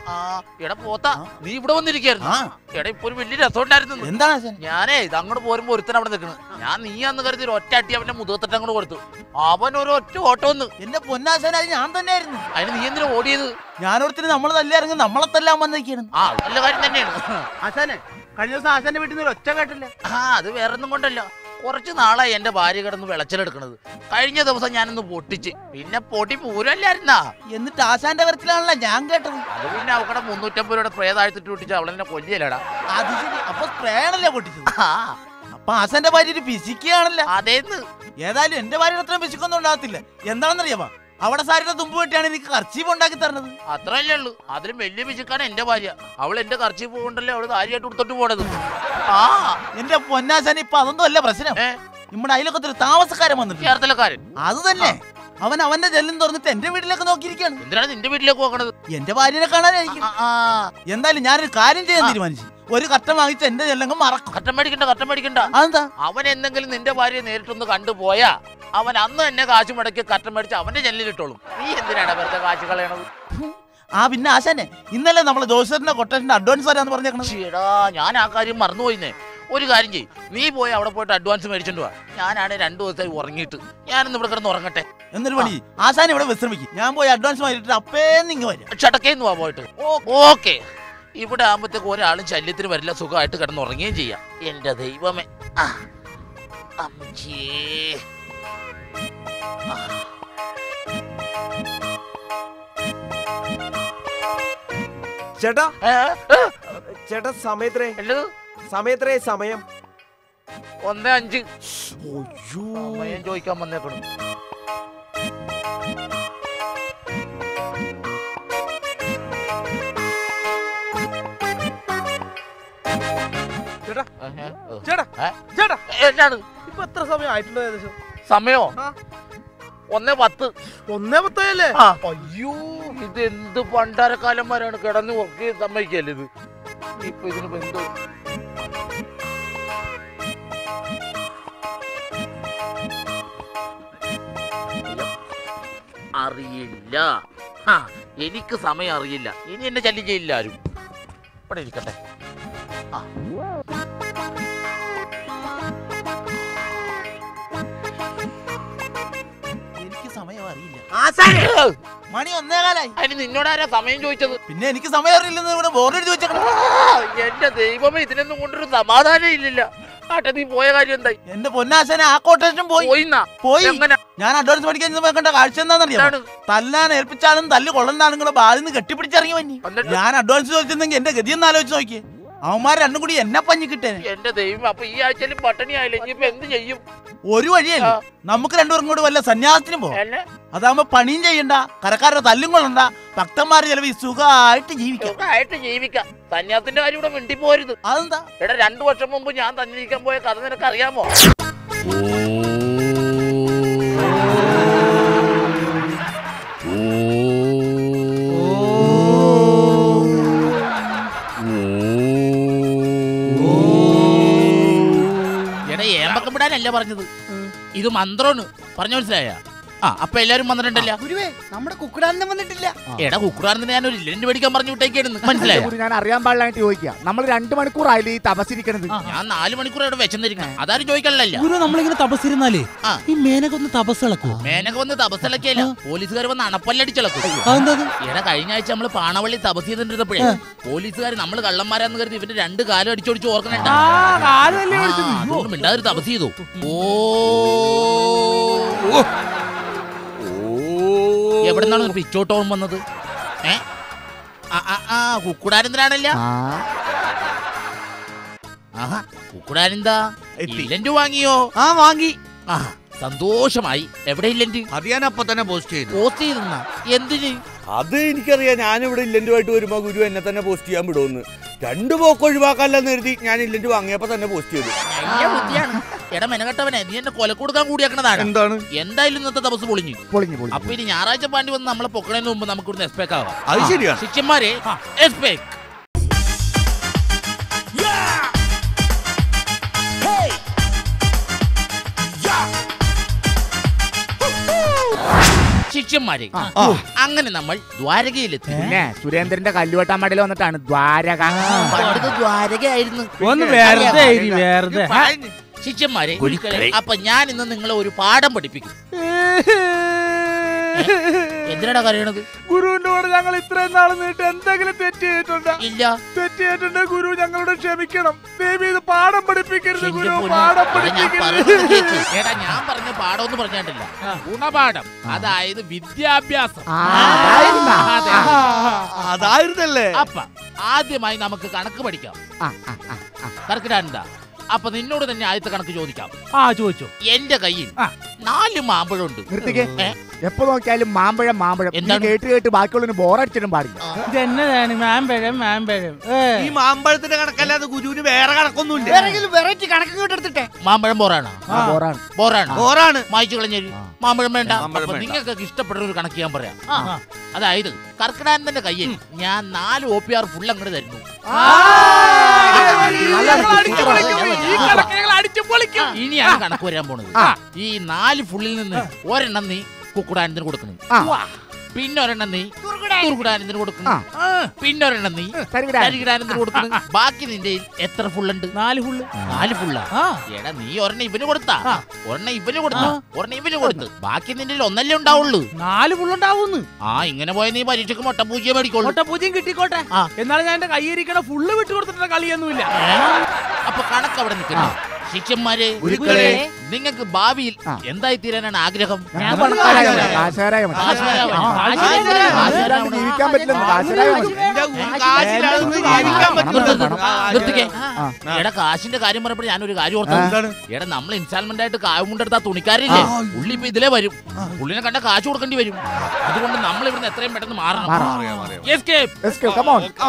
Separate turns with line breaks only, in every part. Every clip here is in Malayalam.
ആ എടാ പോത്ത
ആ.
നീ ഇവിടെ വന്നിരിക്കായിരുന്നു
ആ
എടാ ഇപ്പൊ ഒരു വലിയ രസമുണ്ടായിരുന്നു
എന്താണ് ആശാൻ
ഞാനേ ഇത് അങ്ങോട്ട് പോരുമ്പോ ഒരുത്തൻ അവിടെ നിൽക്കണ് ഞാൻ നീ അന്ന് കരുതി ഒരു ഒറ്റ അട്ടി അവന്റെ മുതുകത്തിട്ട് അങ്ങോട്ട് കൊടുത്തു അവൻ ഒരു ഒറ്റ ഓട്ടം വന്ന്
എന്റെ പൊന്നാശാൻ അത് ഞാൻ തന്നെയായിരുന്നു
അതിന് നീ എന്തിനാ ഓടിയത്
ഞാനോടത്തിന് നമ്മൾ തല്ലിറങ്ങി നമ്മളെ തല്ലാൻ വന്നിരിക്കുകയാണ്
ആ അത് നല്ല കാര്യം തന്നെയാണ്
ആശാനെ കഴിഞ്ഞ ദിവസം ആശാന്റെ വീട്ടിൽ നിന്ന് ഒരു ഒച്ച കേട്ടില്ലേ
ആ അത് വേറെ ഒന്നും കൊണ്ടല്ല കുറച്ച് നാളായി എന്റെ ഭാര്യ കിടന്ന് വിളച്ചിലെടുക്കണത് കഴിഞ്ഞ ദിവസം ഞാനൊന്ന് പൊട്ടിച്ച് പിന്നെ പൊട്ടി പൂരല്ലായിരുന്നാ
എന്നിട്ട് ആശാന്റെ വരത്തിലാണല്ലോ ഞാൻ കേട്ടത്
അത് പിന്നെ അവക്കടെ മുന്നൂറ്റമ്പത് രൂപയുടെ സ്പ്രേ താഴ്ത്തിട്ട് പൊട്ടിച്ച് അവളെന്നെ കൊല്ലിയല്ലടാ
അത് ശരി അപ്പൊ സ്പ്രേയാണല്ലേ പൊട്ടിച്ചത്
ആ
അപ്പൊ ആശാന്റെ ഭാര്യ ഒരു പിശിക്കുകയാണല്ലോ
അതേന്ന്
ഏതായാലും എന്റെ ഭാര്യ അത്ര പിശിക്കൊന്നും ഉണ്ടാകത്തില്ല എന്താണെന്നറിയാമോ അവിടെ സാരിയുടെ തുമ്പ് വെട്ടിയാണ് എനിക്ക് കർച്ചീപ്പ് ഉണ്ടാക്കി തരണത്
അത്രയല്ലേ ഉള്ളൂ അതിലും വലിയ പിശുക്കാണ് എന്റെ ഭാര്യ അവൾ എന്റെ കർച്ചി കൊണ്ടല്ലേ അവള് കാര്യമായിട്ട് കൊടുത്തോട്ട് പോണത് ആ
എന്റെ പൊന്നാശാൻ ഇപ്പൊ അതൊന്നും അല്ല പ്രശ്നം
ഏ
നമ്മുടെ അയലൊക്കത്തിൽ താമസക്കാരൻ വന്നിട്ടുണ്ട്
ചേർത്തലക്കാരൻ
അത് തന്നെ അവൻ അവന്റെ ജെല്ലും തുറന്നിട്ട് എന്റെ വീട്ടിലേക്ക് നോക്കിയിരിക്കുകയാണ്
എന്തിനാണ് നിന്റെ വീട്ടിലേക്ക് പോകണത്
എന്റെ ഭാര്യനെ കാണാനായിരിക്കും
ആ, ആ
എന്തായാലും ഞാനൊരു കാര്യം ചെയ്യാൻ
ആ.
തീരുമാനിച്ചു ഒരു കട്ടം വാങ്ങിച്ച് എന്റെ ജെല്ലങ്ങ് മറക്കും
കട്ടം മേടിക്കണ്ട കട്ടം മേടിക്കണ്ട
അതെന്താ
അവൻ എന്തെങ്കിലും നിന്റെ ഭാര്യയെ നേരിട്ടൊന്ന് കണ്ടുപോയാ അവൻ അന്ന് തന്നെ കാശ് മുടക്കി കട്ടം മേടിച്ച് അവന്റെ ജെല്ലിലിട്ടോളും നീ എന്തിനാണ് വെറുതെ കാശ് കളയണത്
ആ പിന്നെ ആശാനെ ഇന്നലെ നമ്മളെ ജോസറിന്റെ കൊട്ടേഷന്റെ അഡ്വാൻസ് വരാന്ന് പറഞ്ഞേക്കണം
ചേടാ ഞാൻ ആ കാര്യം മറന്നുപോയിന്നേ ഒരു കാര്യം ചെയ്യ് നീ പോയി അവിടെ പോയിട്ട് അഡ്വാൻസ് മേടിച്ചോണ്ട് വാ ഞാനാണ് രണ്ടു ദിവസമായി ഉറങ്ങിയിട്ട് ഞാനിന്ന് ഇവിടെ കിടന്ന് ഉറങ്ങട്ടെ
എന്നൊരു പണി ആശാൻ ഇവിടെ വിശ്രമിക്കും ഞാൻ പോയി അഡ്വാൻസ് വാങ്ങിയിട്ട് അപ്പേന്ന് ഇങ്ങ് വരും
ഷടക്കേന്ന് വാ പോയിട്ട് ഓക്കെ ഇവിടെ ആകുമ്പോഴത്തേക്ക് ഒരാളും ശല്യത്തിന് വരില്ല സുഖമായിട്ട് കിടന്ന് ഉറങ്ങുകയും ചെയ്യാം എന്റെ ദൈവമേ ആ. അമ്മച്ചിയേ. ആ.
ചേട്ടാ
ഏ, ഏ,
ചേട്ടാ സമയത്രേ
എന്നത്
സമയത്രേ സമയം
ഒന്ന് അഞ്ച് സമയം ചോദിക്കാൻ വന്നേക്കണം
ചേട്ടാ
ഏ, ഏ,
ചേട്ടാ
ഏ?
ചേട്ടാ
എന്നാണ്
ഇപ്പൊ എത്ര സമയം ആയിട്ടുണ്ടോ ഏകദേശം
സമയോ
ആ.
ഒന്നേ പത്ത്
ഒന്നേ പത്തായല്ലേ
ആ.
അയ്യോ
ഇത് എന്ത് പണ്ടാരക്കാലന്മാരാണ് കിടന്ന് ഉറക്കി സമ്മതിക്കല്ലേ ഇത് ഇപ്പൊ ഇതിന് ബന്ധം അറിയില്ല ആ, എനിക്ക് സമയം അറിയില്ല ഇനി എന്നെ ശല്യം ചെയ്യില്ല ആരും ഇവിടെ ഇരിക്കട്ടെ ആ.
എനിക്ക് സമയം അറിയില്ല
ആശാനെ
ഏ,
മണി ഒന്നേകാലായി
അതിന് നിന്നോടാരാ സമയം ചോദിച്ചത്
പിന്നെ എനിക്ക് സമയം അറിയില്ലെന്ന് ഇവിടെ ബോർഡ് എഴുതി വെച്ചേക്കണം
ആ, എന്റെ ദൈവമേ ഇതിനൊന്നും കൊണ്ടൊരു സമാധാനം ഇല്ലില്ല ആട്ടെ നീ പോയ കാര്യം എന്തായി
എന്റെ പൊന്നാശാനെ ആ കൊട്ടേഷൻ പോയി
പോയിന്നാ
പോയി
എങ്ങനെ
ഞാൻ അഡ്വാൻസ് മേടിക്കാൻ ചെന്ന് വെക്കേണ്ട കാഴ്ച എന്താണെന്നറിയാം
എന്താണ്?
തല്ലാൻ ഏൽപ്പിച്ചാലും തല്ല് കൊള്ളുന്ന ആളുകളെ ബാധിൽ നിന്ന് കെട്ടിപ്പിടിച്ചിറങ്ങി വന്നി
എന്നിട്ട്?
ഞാൻ അഡ്വാൻസ് ചോദിച്ചിരുന്നെങ്കിൽ എന്റെ ഗതി ഒന്ന് ആലോചിച്ച് നോക്കിയേ അവന്മാർ രണ്ടും കൂടി എന്നെ പഞ്ഞി കിട്ടേനെ
എന്റെ ദൈവം അപ്പൊ ഈ ആഴ്ചയിൽ പട്ടിണി ആയില്ല ഇനിയിപ്പോ എന്ത് ചെയ്യും
ഒരു വഴിയല്ല
ആ.
നമുക്ക് രണ്ടുപേരും കൂടി വല്ല സന്യാസത്തിനും പോവാം
എന്നെ
അതാകുമ്പോ പണിയും ചെയ്യണ്ട കരക്കാരുടെ തല്ലും കൊള്ളണ്ട ഭക്തന്മാര് ചിലവ് സുഖമായിട്ട് ജീവിക്കാം
സുഖമായിട്ട് ജീവിക്കാം സന്യാസത്തിന്റെ കാര്യം ഇവിടെ മിണ്ടി പോരുത്
അതെന്താ
എടാ രണ്ടു വർഷം മുമ്പ് ഞാൻ തന്നിരിക്കാൻ പോയ കഥ നിനക്ക് അറിയാമോ എടാ ഏമ്പക്കപ്പെടാനല്ല പറഞ്ഞത് ഇത് മന്ത്രമാണ് പറഞ്ഞു മനസ്സിലായ ആ അപ്പൊ എല്ലാരും വന്നിട്ടുണ്ടല്ലോ
ഗുരുവേ നമ്മുടെ കുക്കുടാനന്ദം വന്നിട്ടില്ല
എടാ കുക്കുറാറിന് ഞാൻ ഒരു ഇല്ലന്റ് മേടിക്കാൻ പറഞ്ഞു വിട്ടേക്കായിരുന്നു മനസ്സിലായോ
ഗുരു ഞാൻ അറിയാൻ പാടില്ലായിട്ട് ചോദിക്കുക നമ്മൾ രണ്ടു മണിക്കൂറായില്ലേ ഈ തപസ്സിരിക്കണത്
ഞാൻ നാല് മണിക്കൂർ ഇവിടെ വെച്ചെന്നിരിക്കണം അതാരും ചോദിക്കാനല്ല
ഗുരു നമ്മളിങ്ങനെ തപസ്സിരുന്നാലേ
ആ.
ഈ മേനകൊന്ന് തപസ്സിളക്കോ
മേനക വന്ന് തപസ്സിലൊക്കെയല്ല പോലീസുകാർ വന്ന് അണപ്പല്ലടിച്ചിളക്കും
അതെന്താ
എടാ കഴിഞ്ഞ ആഴ്ച നമ്മള് പാണവള്ളി തപസ് ചെയ്തിട്ടിരുന്നപ്പോഴേ പോലീസുകാർ നമ്മൾ കള്ളന്മാരാന്ന് കരുതി ഇവന്റെ രണ്ട് കാലം അടിച്ചോടിച്ച് ഓർക്കണേട്ടാ അതുകൊണ്ട് മിണ്ടാതൊരു തപസ് ചെയ്തു ഓ എവിടെ നിന്നാണ് ഒരു പിച്ചോട്ടോൺ വന്നത് ഏ ആ ആ ആ കുക്കുടാരെന്തിനാണല്ല ആഹാ കുക്കുടാരെന്താ ഇല്ലന്റ് വാങ്ങിയോ
ആ വാങ്ങി
ആ സന്തോഷമായി എവിടെ ഇല്ലന്റ്
അത് ഞാൻ അപ്പൊ തന്നെ പോസ്റ്റ് ചെയ്തു
പോസ്റ്റ് ചെയ്തെന്നാ എന്തിന്
അത് എനിക്കറിയാം ഞാനിവിടെ ഇല്ലന്റുമായിട്ട് വരുമ്പോ ഗുരു എന്നെ തന്നെ പോസ്റ്റ് ചെയ്യാൻ വിടുമെന്ന് രണ്ട് പോക്ക് ഒഴിവാക്കാല്ലെന്ന് കരുതി ഞാൻ ഇല്ലന്റ് വാങ്ങിയപ്പോ തന്നെ പോസ്റ്റ് ചെയ്തു
നല്ല ബുദ്ധിയാണ് എടാ മെനകെട്ടവനെ നീ എന്നെ കൊല കൊടുക്കാൻ കൂടിയാക്കണതാണ്
എന്താണ്
എന്തായാലും ഇന്നത്തെ ദിവസം പൊളിഞ്ഞു
പൊളിഞ്ഞു പൊളിഞ്ഞു
അപ്പൊ ഇനി ഞായറാഴ്ച പാണ്ടി വന്ന് നമ്മളെ പൊക്കണതിന് മുമ്പ് നമുക്ക് ഇവിടുന്ന് എക്സ്പെക്ട് ആവാം
അത് ശരിയാണ്
ശിഷ്യന്മാരെ എക്സ്പെക്ട് ശിഷ്യന്മാരെ
ആ.
അങ്ങനെ നമ്മൾ ദ്വാരകയിലെത്തി
പിന്നെ സുരേന്ദ്രന്റെ കല്ലുവെട്ടാൻ മടയിൽ വന്നിട്ടാണ് ദ്വാരക
പണ്ട് ദ്വാരകയായിരുന്നു
ഒന്ന് വെറുതെ ഇരി, വെറുതെ
ശിഷ്യന്മാരെ അപ്പൊ ഞാൻ ഇന്ന് നിങ്ങളെ ഒരു പാഠം പഠിപ്പിക്കും എന്തിനാടാ കരയണത്
ഗുരുവിന്റെ കൂടെ ഞങ്ങൾ ഇത്രയും നാൾ നീട്ട് എന്തെങ്കിലും തെറ്റ് ചെയ്തിട്ടുണ്ടോ
ഇല്ല
തെറ്റ് ചെയ്തിട്ടുണ്ട് ഗുരു ഞങ്ങളോട് ക്ഷമിക്കണം ദേവി ഇത് പാഠം പഠിപ്പിക്കരുത്
എന്റെ
ഗുരു
പൊന്നേ,
പാഠം
എടാ, ഞാൻ
പഠിപ്പിക്കരുത്
പറയുന്നത് കേക്ക്. എടാ ഞാൻ പറഞ്ഞ പാഠം എന്ന് പറഞ്ഞിട്ടില്ല ഗുണപാഠം അതായത് വിദ്യാഭ്യാസം
ആ, അതായിരുന്നാ?
അതെ.
അതായിരുന്നല്ലേ
അപ്പ ആദ്യമായി നമുക്ക് കണക്ക് പഠിക്കാം
ആ, ആ, ആ, ആ.
കറക്റ്റാണ്ടാ അപ്പൊ നിന്നോട് തന്നെ ആദ്യത്തെ കണക്ക് ചോദിക്കാം
ആ ചോദിച്ചോ
എന്റെ കയ്യിൽ
ആ.
നാല് മാമ്പഴമുണ്ട്
നിർത്തിക്കേ
ഏ?
എപ്പോ നോക്കിയാലും മാമ്പഴം മാമ്പഴം നീ
എന്താണ്?
കേട്ട് കേട്ട് ബാക്കിയുള്ളതിന് ബോറടിച്ചിട്ടും പാടില്ല
ഇത് എന്നതാണ് മാമ്പഴം മാമ്പഴം ഏ.
ഈ മാമ്പഴത്തിന്റെ കണക്കല്ലാതെ ഗുരുവിന് വേറെ കണക്കൊന്നുമില്ല
വെറൈറ്റി കണക്ക് കേട്ടെടുത്തിട്ടെ
മാമ്പഴം ബോറാണോ
ആ ബോറാണ്
ബോറാണോ
ഓറാണ്
മായിച്ചു കളഞ്ഞേരി
ആ.
മാമ്പഴം വേണ്ട
മാമ്പഴം
അപ്പൊ
വേണ്ട.
നിങ്ങൾക്കൊക്കെ ഇഷ്ടപ്പെട്ട ഒരു കണക്ക് ഞാൻ പറയാം
ആ.
അതായത് കർക്കിടാനന്ദന്റെ കയ്യിൽ ഞാൻ നാല് ഒ പി ആർ ഫുൾ അങ്ങോട്ട് തരുന്നു ഇനിയാണ് കണക്ക് വരാൻ പോണത്
ആ.
ഈ നാല് ഫുള്ളിൽ നിന്ന് ഒരെണ്ണം നീ കുക്കുടാനന്ദന് കൊടുക്കണം
ആ.
പിന്നെ ഒരെണ്ണം നീ തുർക്കുടാനന്ദന് കൊടുക്കണം
ആ.
പിന്നെ ഒരെണ്ണം നീ
തരികിടാ.
തരികിടാനന്ദന് കൊടുക്കണം ബാക്കി നിന്റെ കയ്യിൽ എത്ര ഫുള്ളുണ്ട്
നാല് ഫുള്ള്
നാല് ഫുള്ളാ
ആ
എടാ നീ ഒരെണ്ണം ഇവന് കൊടുത്താ
ആ.
ഒരെണ്ണം ഇവന് കൊടുത്താ ഒരെണ്ണം ഇവന് കൊടുത്ത് ബാക്കി നിന്റെ കയ്യിൽ ഒന്നല്ലേ ഉണ്ടാവുള്ളൂ
നാല് ഫുള്ളുണ്ടാവുന്നു
ആ ഇങ്ങനെ പോയ നീ പരീക്ഷക്ക് മുട്ട പൂജ്യം മേടിക്കോളൂ
ഒട്ട പൂജ്യം കിട്ടിക്കോട്ടെ
ആ.
എന്നാലും ഞാൻ എന്റെ കയ്യിരിക്കണ ഫുള്ള് വിട്ടു കൊടുത്തിട്ടുള്ള കളിയൊന്നുമില്ല
ഏ? അപ്പൊ കണക്ക് അവിടെ നിൽക്കുന്നു ശിഷ്യന്മാരെ
ഗുരുക്കളെ.
നിങ്ങൾക്ക് ഭാവിയിൽ
ആ.
എന്തായി തീരാനാണ് ആഗ്രഹം
ഞങ്ങൾ പണക്കാരായ മതി, കാശുകാരായ മതി.
കാശുകാരായ മതി.
ആ,
കാശുകാരായ മതി.
കാശുകാരാണ്ട് ജീവിക്കാൻ പറ്റില്ലെന്ന് കാശുകാരായ മതി.
എന്റെ ഗുരു കാശില്ലാതെ ഒന്നും ജീവിക്കാൻ പറ്റില്ല.
പണം,
ആ,
നിർത്തിക്കേ
ആ.
എടാ കാശിന്റെ കാര്യം പറഞ്ഞപ്പോൾ ഞാനൊരു കാര്യം ഓർത്തു
എന്താണ്?
എടാ നമ്മൾ ഇൻസ്റ്റാൾമെന്റ് ആയിട്ട് കാവുമുണ്ടെടുത്ത തുണിക്കാരില്ലേ പുള്ളി ഇപ്പൊ ഇതിലേ വരും പുള്ളിനെ കണ്ട കാശ് കൊടുക്കേണ്ടി വരും അതുകൊണ്ട് നമ്മൾ ഇവിടുന്ന് എത്രയും പെട്ടെന്ന് മാറണം
മാറണം.
Escape.
Let's go, come on. ആ.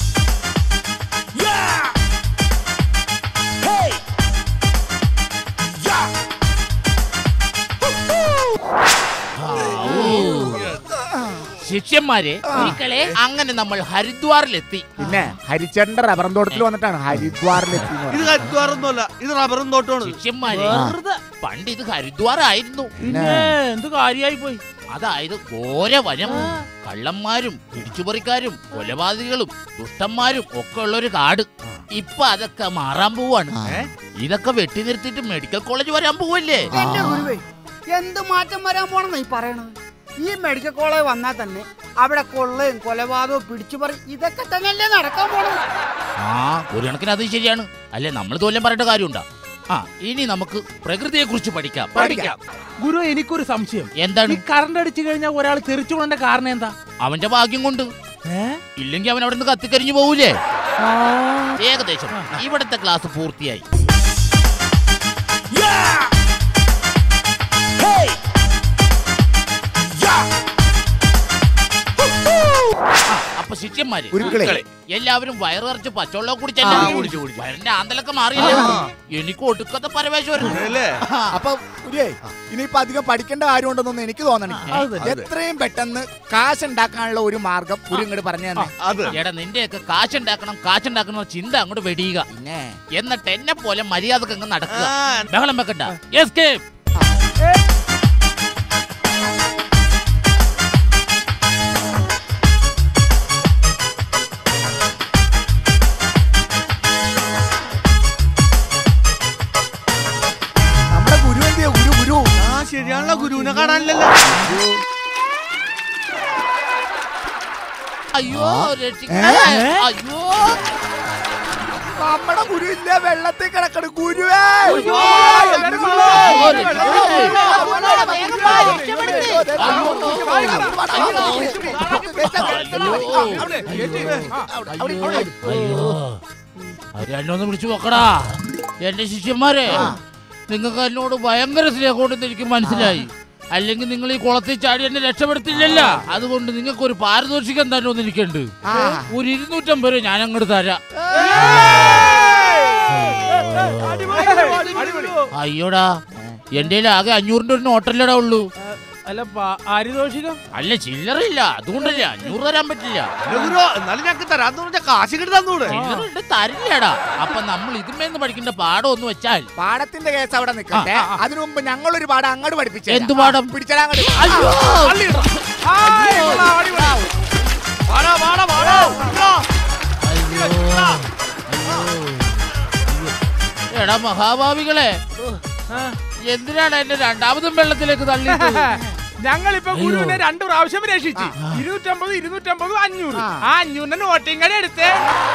ശിഷ്യന്മാരെ ഒരിക്കലേ അങ്ങനെ നമ്മൾ ഹരിദ്വാറിലെത്തി
പിന്നെ ഹരിച്ചേട്ടന്റെ റബ്ബറും തോട്ടത്തിൽ വന്നിട്ടാണ് ഹരിദ്വാറിലെത്തി എന്ന്
ഇത്
പറയുന്നത്.
ഹരിദ്വാറൊന്നുമല്ല ഇത് റബ്ബറും തോട്ടമാണ്
ശിഷ്യന്മാരെ
വെറുതെ
പണ്ട് ഇത് ഹരിദ്വാർ ആയിരുന്നു
പിന്നെ എന്ത് കാര്യായി പോയി
അതായത് ഘോര വനം കള്ളന്മാരും പിടിച്ചുപറിക്കാരും കൊലപാതകികളും ദുഷ്ടന്മാരും ഒക്കെ ഉള്ള ഒരു കാട് ഇപ്പൊ അതൊക്കെ മാറാൻ പോവാണ് ഏ? ഇതൊക്കെ വെട്ടി നിർത്തിയിട്ട് മെഡിക്കൽ കോളേജ് വരാൻ പോവല്ലേ
എന്റെ ഗുരുവേ എന്ത് മാറ്റം വരാൻ പോണെന്നാ ഈ പറയണത് ഈ മെഡിക്കൽ കോളേജ് വന്നാൽ തന്നെ അവിടെ കൊള്ളയും കൊലപാതകവും പിടിച്ചുപറി ഇതൊക്കെ തന്നെയല്ലേ നടക്കാൻ പോണത്
ആ ഒരു കണക്കിന് അത് ശരിയാണ് അല്ലേ നമ്മൾ തോല്ലം പറയേണ്ട കാര്യമുണ്ടോ ആ ഇനി നമുക്ക് പ്രകൃതിയെ കുറിച്ച് പഠിക്കാം പഠിക്കാം
ഗുരു എനിക്കൊരു സംശയം
എന്താണ്
ഈ കറണ്ട് അടിച്ചു കഴിഞ്ഞാൽ ഒരാൾ തെറിച്ചു കൊണ്ട കാരണം എന്താ
അവന്റെ ഭാഗ്യം കൊണ്ട്
ഏ
ഇല്ലെങ്കിൽ അവൻ അവിടെ നിന്ന് കത്തിക്കരിഞ്ഞു പോകൂലേ
ആ.
ഏകദേശം ഇവിടുത്തെ ക്ലാസ് പൂർത്തിയായി അപ്പൊ ശിഷ്യന്മാര്
ഗുരുക്കളെ.
എല്ലാവരും വയറിറച്ച് പച്ചവെള്ളം
ആ,
കുടിച്ചല്ലേ
കുടിച്ചു, കുടിച്ചു.
വയറിന്റെ ആന്തലൊക്കെ മാറിയല്ലേ എനിക്ക് ഒടുക്കത്തെ പരവേശം
അല്ലേ
അപ്പൊ ഗുരുവേ ഇനിയിപ്പോ അധികം പഠിക്കേണ്ട കാര്യമുണ്ടെന്നൊന്നും എനിക്ക് തോന്നണേ
അത് തന്നെ.
എത്രയും പെട്ടെന്ന് കാശ് ഉണ്ടാക്കാനുള്ള ഒരു മാർഗം ഗുരു ഇങ്ങോട്ട് പറഞ്ഞു തന്നെ
അത്
എടാ നിന്റെയൊക്കെ കാശുണ്ടാക്കണം കാശുണ്ടാക്കണം എന്ന ചിന്ത അങ്ങോട്ട് വെടിയുക
പിന്നെ
എന്നിട്ട് എന്നെ പോലെ മര്യാദക്ക് അങ്ങ് നടക്കുക
ആ,
ബഹളം വെക്കണ്ട എസ്കേപ്പ്
നമ്മുടെ ഗുരു എന്തിയാ ഗുരു ഗുരു
ആ ശരിയാണല്ലോ ഗുരുവിനെ കാണാനില്ലല്ലോ
അയ്യോ രക്ഷിക്കണേ.
ഏ?
അയ്യോ
നമ്മുടെ ഗുരു ഇല്ല വെള്ളത്തിൽ കിടക്കണ ഗുരുവേ
അയ്യോ രണ്ടൊന്ന് വിളിച്ചു നോക്കടാ എന്റെ ശിഷ്യന്മാരെ നിങ്ങൾക്ക് എന്നോട് ഭയങ്കര സ്നേഹമുണ്ടെന്ന് എനിക്ക് മനസ്സിലായി അല്ലെങ്കിൽ നിങ്ങൾ ഈ കുളത്തിൽ ചാടി എന്നെ രക്ഷപ്പെടുത്തില്ലല്ല അതുകൊണ്ട് നിങ്ങൾക്ക് ഒരു പാരിതോഷികം തന്നെ എനിക്കുണ്ട്
ആ.
ഒരു ഇരുന്നൂറ്റമ്പത് രൂപ ഞാൻ അങ്ങോട്ട് തരാം അയ്യോടാ എന്റെ ആകെ അഞ്ഞൂറിന്റെ ഒരു നോട്ടല്ലടാ ഉള്ളൂ
അല്ല പ- പാരിതോഷികം
അല്ല ചില്ലറില്ല അതുകൊണ്ടല്ലേ അഞ്ഞൂറ് തരാൻ പറ്റില്ല
ഗുരു എന്നാലും ഞങ്ങൾക്ക് തരാന്ന് പറഞ്ഞ കാശ് കിട്ടി തന്നൂടെ
ചില്ലറുണ്ട് തരില്ലടാ അപ്പൊ നമ്മൾ ഇതുമേന്ന് പഠിക്കേണ്ട പാഠം ഒന്ന് വെച്ചാൽ
പാടത്തിന്റെ കേസ് അവിടെ നിൽക്കട്ടെ
ആ, ആ, ആ.
അതിനു മുമ്പ് ഞങ്ങളൊരു പാടം അങ്ങോട്ട് പഠിപ്പിച്ചു
എന്ത് പാഠം?
പിടിച്ചടാ അങ്ങോട്ട്
അയ്യോ
ആയ്, കൊള്ളാം, അടിപൊളി.
വാടാ വാടാ വാടാ ഗുരു.
എടാ മഹാഭാവികളെ എന്തിനാണ് എന്നെ രണ്ടാമതും വെള്ളത്തിലേക്ക് തള്ളിയത്
ഞങ്ങളിപ്പോ
അയ്യോ.
ഗുരുവിനെ രണ്ടു പ്രാവശ്യം രക്ഷിച്ച് ഇരുന്നൂറ്റമ്പത് ഇരുന്നൂറ്റമ്പത് അഞ്ഞൂറ്
ആ.
ആ അഞ്ഞൂറിന്റെ നോട്ടിങ് കട എടുത്തേ